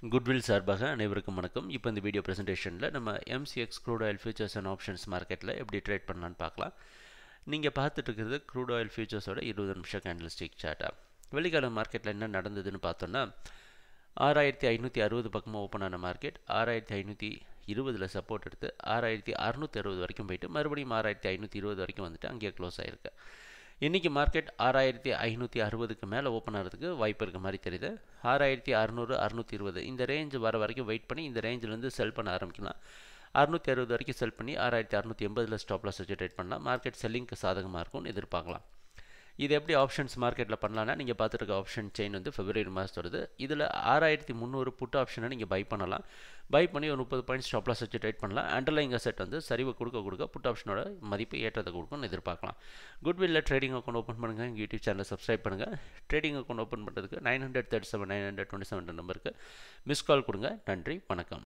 goodwill சார்பாக அனைவருக்கும் வணக்கம் இப்போ இந்த வீடியோ ப்ரெசன்டேஷனில் நம்ம MCX crude oil futures and options மார்க்கெட்டில் எப்படி ட்ரேட் பண்ணலான்னு பார்க்கலாம் நீங்கள் பார்த்துட்டு இருக்கிறது க்ரூட் ஆயில் ஃபியூச்சர்ஸோட இருபது நிமிஷம் கேண்டில் ஸ்டிக் சார்ட்டா வெள்ளிக்கால மார்க்கெட்டில் என்ன நடந்ததுன்னு பார்த்தோன்னா ஆறாயிரத்தி ஐநூற்றி அறுபது பக்கமாக ஓப்பன் ஆன மார்க்கெட் ஆறாயிரத்தி ஐநூற்றி இருபதில் சப்போர்ட் எடுத்து ஆறாயிரத்தி அறுநூற்றி அறுபது வரைக்கும் போயிட்டு மறுபடியும் ஆறாயிரத்தி ஐநூற்றி இருபது வரைக்கும் வந்துட்டு அங்கேயே க்ளோஸ் ஆகிருக்கு இன்றைக்கி மார்க்கெட் ஆறாயிரத்தி ஐநூற்றி அறுபதுக்கு மேலே ஓப்பன் ஆகிறதுக்கு வாய்ப்பு இருக்க மாதிரி தெரியுது ஆறாயிரத்தி அறநூறு அறுநூற்றி இருபது இந்த ரேஞ்ச் வர வரைக்கும் வெயிட் பண்ணி இந்த ரேஞ்சிலேருந்து செல் பண்ண ஆரம்பிக்கலாம் அறுநூற்றி அறுபது வரைக்கும் செல் பண்ணி ஆறாயிரத்தி அறுநூற்றி எண்பதில் ஸ்டாப் லாஸ் வச்சு ட்ரேட் பண்ணலாம் மார்க்கெட் செல்லிங்க்கு சாதகமாக இருக்கும்னு எதிர்பார்க்கலாம் இது எப்படி ஆப்ஷன்ஸ் மார்க்கெட்டில் பண்ணலாம்னா நீங்கள் பார்த்துருக்க ஆப்ஷன் செயின் வந்து ஃபெப்ரவரி மாதத்தோடது இதில் ஆறாயிரத்தி முந்நூறு புட் ஆப்ஷனை நீங்கள் பை பண்ணலாம் பை பண்ணி ஒரு முப்பது பாயிண்ட் ஸ்டாப் லாஸ் வச்சு ட்ரேட் பண்ணலாம் அண்டர்லைங் அசெட் வந்து சரிவு கொடுக்க கொடுக்க புட் ஆப்ஷனோட மதிப்பு ஏற்றத்தை கொடுக்கும்னு எதிர்பார்க்கலாம் குட்வில்ல ட்ரேடிங் அக்கௌண்ட் ஓப்பன் பண்ணுங்கள் எங்கள் யூடியூப் சேனலை சப்ஸ்கிரைப் பண்ணுங்கள் ட்ரேடிங் அக்கௌண்ட் ஓப்பன் பண்ணுறதுக்கு nine hundred thirty seven nine hundred twenty seven நம்பருக்கு மிஸ் கால் கொடுங்க நன்றி வணக்கம்